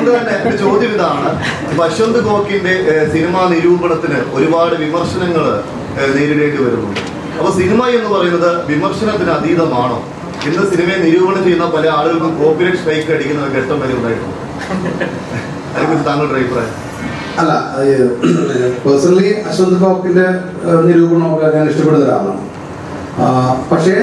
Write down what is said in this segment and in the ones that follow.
അതുകൊണ്ട് തന്നെ എന്റെ ചോദ്യം ഇതാണ് യശ്വന്ത് ഗോക്കിന്റെ ഏഹ്, സിനിമാ നിരൂപണത്തിന് ഒരുപാട് വിമർശനങ്ങൾ നേരിടേണ്ടി വരുന്നുണ്ട് അപ്പൊ സിനിമ എന്ന് പറയുന്നത് വിമർശനത്തിന് അതീതമാണോ ഇന്ന് സിനിമയെ നിരൂപണം ചെയ്യുന്ന പല ആളുകൾക്കും കോപ്പിറൈറ്റ് സ്ട്രൈക്ക് അടിക്കുന്ന ഒരു ഘട്ടം വരെ ഉണ്ടായിട്ടുണ്ട് അതിനെക്കുറിച്ച് താങ്കളുടെ അഭിപ്രായം അല്ല പേഴ്സണലി അശ്വന്ത് കോക്കിന്റെ ഏഹ്, നിരൂപണമൊക്കെ ഞാൻ ഇഷ്ടപ്പെടുന്ന ഒരാളാണ് ആ, പക്ഷേ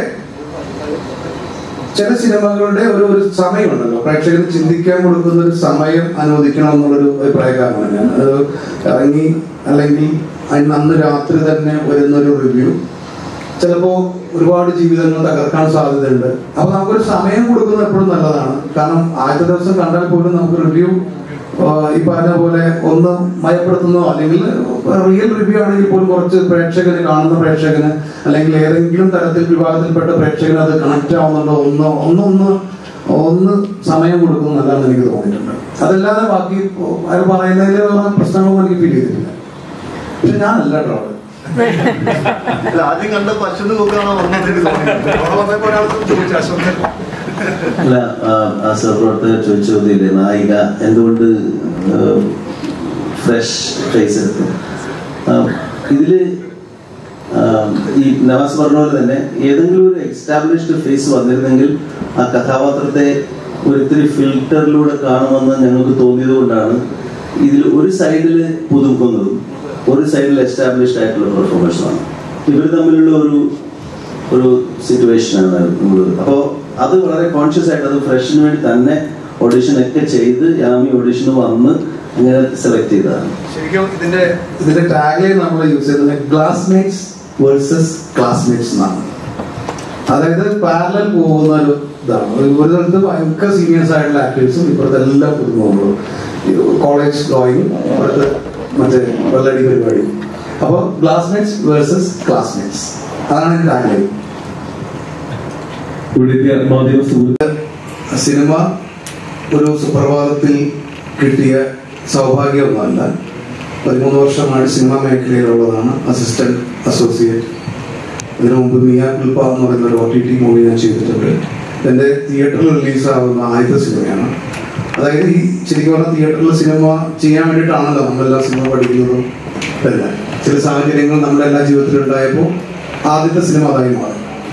ചില സിനിമകളുടെ ഒരു ഒരു സമയമുണ്ടല്ലോ പ്രേക്ഷകന് ചിന്തിക്കാൻ കൊടുക്കുന്ന ഒരു സമയം അനുവദിക്കണം എന്നുള്ളൊരു അഭിപ്രായക്കാരനാണ് ഞാൻ അത് ഇറങ്ങി അല്ലെങ്കിൽ അതിന് അന്ന് രാത്രി തന്നെ വരുന്നൊരു റിവ്യൂ ചിലപ്പോ ഒരുപാട് ജീവിതങ്ങൾ തകർക്കാൻ സാധ്യതയുണ്ട് അപ്പൊ നമുക്കൊരു സമയം കൊടുക്കുന്നത് എപ്പോഴും നല്ലതാണ് കാരണം ആദ്യത്തെ ദിവസം കണ്ടാൽ പോലും നമുക്ക് റിവ്യൂ ഈ പറഞ്ഞ പോലെ ഒന്ന് മയപ്പെടുത്തുന്നോ അല്ലെങ്കിൽ റിയൽ റിവ്യൂ ആണെങ്കിൽ പോലും കുറച്ച് പ്രേക്ഷകന് കാണുന്ന പ്രേക്ഷകന് അല്ലെങ്കിൽ ഏതെങ്കിലും തരത്തിൽ വിഭാഗത്തിൽപ്പെട്ട പ്രേക്ഷകന് അത് കണക്ട് ആവുന്നുണ്ടോ ഒന്ന് ഒന്ന് ഒന്ന് ഒന്ന് സമയം കൊടുക്കുന്നത് നല്ലതാണെന്ന് എനിക്ക് തോന്നിയിട്ടുണ്ട് അതല്ലാതെ ബാക്കി അത് പറയുന്നതിൽ പ്രശ്നങ്ങളൊന്നും എനിക്ക് ഫീൽ ചെയ്തിട്ടില്ല പക്ഷെ ഞാനല്ല ട്രോള് അല്ല ആദ്യം കണ്ട പശ്വന്ത് ഗോക്കാണോ വന്നതെന്ന് തോന്നി അല്ല ആ, ആ സഹപ്രവർത്തകർ ചോദിച്ച ചോദ്യമില്ലേ നായിക എന്തുകൊണ്ട് ഫ്രഷ് ഫേസ് എടുത്തു ആ, ഇതില് ആ, ഈ നവാസ് പറഞ്ഞ പോലെ തന്നെ ഏതെങ്കിലും ഒരു എക്സ്റ്റാബ്ലിഷ്ഡ് ഫേസ് വന്നിരുന്നെങ്കിൽ ആ കഥാപാത്രത്തെ ഒരു ഇത്തിരി ഫിൽറ്ററിലൂടെ കാണുമെന്ന് ഞങ്ങൾക്ക് തോന്നിയത് കൊണ്ടാണ് ഇതിൽ ഒരു സൈഡിൽ പുതുക്കുന്നതും ഒരു സൈഡിൽ എസ്റ്റാബ്ലിഷ്ഡ് ആയിട്ടുള്ള പെർഫോമൻസുമാണ് ഇവർ തമ്മിലുള്ള ഒരു ഒരു സിറ്റുവേഷനാണ് നമ്മൾ അപ്പോൾ അത് വളരെ കോൺഷ്യസ് ആയിട്ട് അത് ഫ്രഷിന് വേണ്ടി തന്നെ ഓഡിഷൻ ഒക്കെ ചെയ്ത് യാമി ഓഡിഷന് വന്ന് അങ്ങനെ സെലക്ട് ചെയ്തതാണ് ശരിക്കും ഇതിന്റെ ഇതിന്റെ ടാഗ്ലൈൻ നമ്മൾ യൂസ് ചെയ്യുന്നത് ക്ലാസ്മേറ്റ്സ് വേഴ്സസ് ക്ലാസ്മേറ്റ്സ് എന്നാണ് അതായത് പാരലൽ പോകുന്ന ഒരു ഇതാണ് ഒരു ഒരു സ്ഥലത്ത് ഭയങ്കര സീനിയേഴ്സ് ആയിട്ടുള്ള ആക്ടേഴ്സും ഇപ്പുറത്തെ എല്ലാം പുതുമുള്ളൂ കോളേജ് ഗോയിങ് ഇപ്പുറത്ത് മറ്റേ വെള്ളടി പരിപാടി അപ്പോൾ ക്ലാസ്മേറ്റ്സ് വേഴ്സസ് ക്ലാസ്മേറ്റ്സ് അതാണ് ഇതിന്റെ ടാഗ്ലൈൻ ഇവിടുത്തെ മാധ്യമ സുഹൃത്ത് സിനിമ ഒരു സുപ്രഭാതത്തിൽ കിട്ടിയ സൗഭാഗ്യമൊന്നുമല്ല പതിമൂന്ന് വർഷമാണ് സിനിമാ മേഖലയിലുള്ളതാണ് അസിസ്റ്റന്റ് അസോസിയേറ്റ് ഇതിനു മുമ്പ് മിയ കുൽപ്പ എന്ന് പറയുന്ന ഒരു ഒ ടി ടി മൂവി ഞാൻ ചെയ്തിട്ടുണ്ട് എൻ്റെ തിയേറ്ററിൽ റിലീസാവുന്ന ആദ്യത്തെ സിനിമയാണ് അതായത് ഈ ശരിക്കും പറഞ്ഞാൽ തിയേറ്ററിൽ സിനിമ ചെയ്യാൻ വേണ്ടിയിട്ടാണല്ലോ നമ്മളെല്ലാം സിനിമ പഠിക്കുന്നതും എല്ലാം ചില സാഹചര്യങ്ങൾ നമ്മുടെ എല്ലാ ജീവിതത്തിലും ഉണ്ടായപ്പോൾ ആദ്യത്തെ സിനിമ അതായി മാറി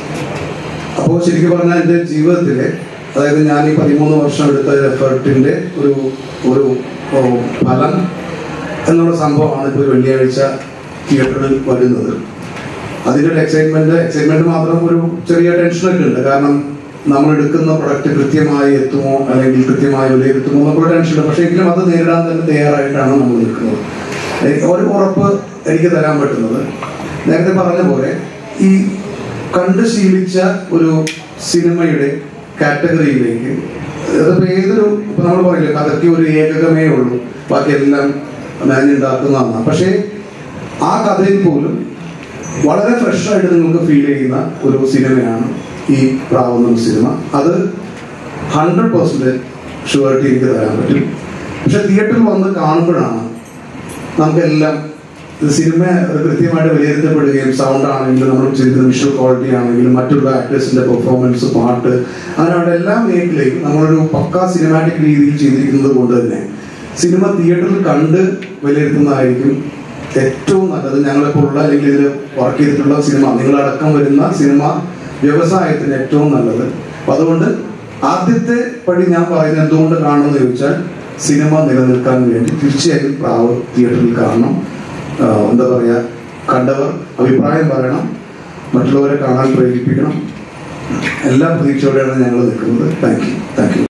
അപ്പോൾ ശരിക്കും പറഞ്ഞാൽ എൻ്റെ ജീവിതത്തിലെ അതായത് ഞാൻ ഈ പതിമൂന്ന് വർഷം എടുത്ത എഫേർട്ടിന്റെ ഒരു ഒരു ഓ, ഫലം എന്നുള്ള സംഭവമാണ് ഇപ്പോൾ വെള്ളിയാഴ്ച തിയേറ്ററിൽ വരുന്നത് അതിൻ്റെ ഒരു എക്സൈറ്റ്മെന്റ് എക്സൈറ്റ്മെന്റ് മാത്രം ഒരു ചെറിയ ടെൻഷനൊക്കെ ഉണ്ട് കാരണം നമ്മൾ എടുക്കുന്ന പ്രൊഡക്റ്റ് കൃത്യമായി എത്തുമോ അല്ലെങ്കിൽ കൃത്യമായി വിലയിരുത്തുമോ എന്നൊക്കെ ടെൻഷൻ ഉണ്ട് പക്ഷേ എങ്കിലും അത് നേരിടാൻ തന്നെ തയ്യാറായിട്ടാണ് നമ്മൾ നിൽക്കുന്നത് എനിക്ക് ഒരു ഉറപ്പ് എനിക്ക് തരാൻ പറ്റുന്നത് നേരത്തെ പറഞ്ഞ പോലെ ഈ കണ്ട് ശീലിച്ച ഒരു സിനിമയുടെ കാറ്റഗറിയിലേക്ക് അതിപ്പോ ഏതൊരു ഇപ്പൊ നമ്മൾ പറയില്ലേ കഥയ്ക്ക് ഒരു ഏകകമേ ഉള്ളൂ ബാക്കി എല്ലാം ഞാനുണ്ടാക്കുന്നതാണ് പക്ഷേ ആ കഥയിൽ പോലും വളരെ ഫ്രഷ് ആയിട്ട് നിങ്ങൾക്ക് ഫീൽ ചെയ്യുന്ന ഒരു സിനിമയാണ് ഈ പ്രാവുന്ന സിനിമ അത് ഹൺഡ്രഡ് പെർസെൻറ്റേജ് ഷുവറിറ്റി എനിക്ക് തരാൻ പറ്റും പക്ഷെ തിയേറ്ററിൽ വന്ന് കാണുമ്പോഴാണ് നമുക്കെല്ലാം ഇത് സിനിമ കൃത്യമായിട്ട് വിലയിരുത്തപ്പെടുകയും സൗണ്ട് ആണെങ്കിലും നമ്മൾ ചെയ്തിരുന്ന വിഷ്വൽ ക്വാളിറ്റി ആണെങ്കിലും മറ്റുള്ള ആക്ടേഴ്സിന്റെ പെർഫോമൻസ് പാട്ട് അങ്ങനെയുള്ള എല്ലാ മേഖലയും നമ്മളൊരു പക്കാ സിനിമാറ്റിക് രീതിയിൽ ചെയ്തിരിക്കുന്നത് കൊണ്ട് തന്നെ സിനിമ തിയേറ്ററിൽ കണ്ട് വിലയിരുത്തുന്നതായിരിക്കും ഏറ്റവും നല്ലത് ഞങ്ങളെപ്പോലുള്ള അല്ലെങ്കിൽ ഇതിൽ വർക്ക് ചെയ്തിട്ടുള്ള സിനിമ നിങ്ങളടക്കം വരുന്ന സിനിമ വ്യവസായത്തിന് ഏറ്റവും നല്ലത് അപ്പൊ അതുകൊണ്ട് ആദ്യത്തെ പടി ഞാൻ പറയുന്നത് എന്തുകൊണ്ട് കാണണമെന്ന് ചോദിച്ചാൽ സിനിമ നിലനിൽക്കാൻ വേണ്ടി തീർച്ചയായും പ്രാവ് തിയേറ്ററിൽ കാണണം ആഹ് എന്താ പറയാ കണ്ടവർ അഭിപ്രായം പറയണം മറ്റുള്ളവരെ കാണാൻ പ്രേരിപ്പിക്കണം എല്ലാ പ്രതീക്ഷയോടെയാണ് ഞങ്ങൾ നിൽക്കുന്നത് താങ്ക് യു താങ്ക് യു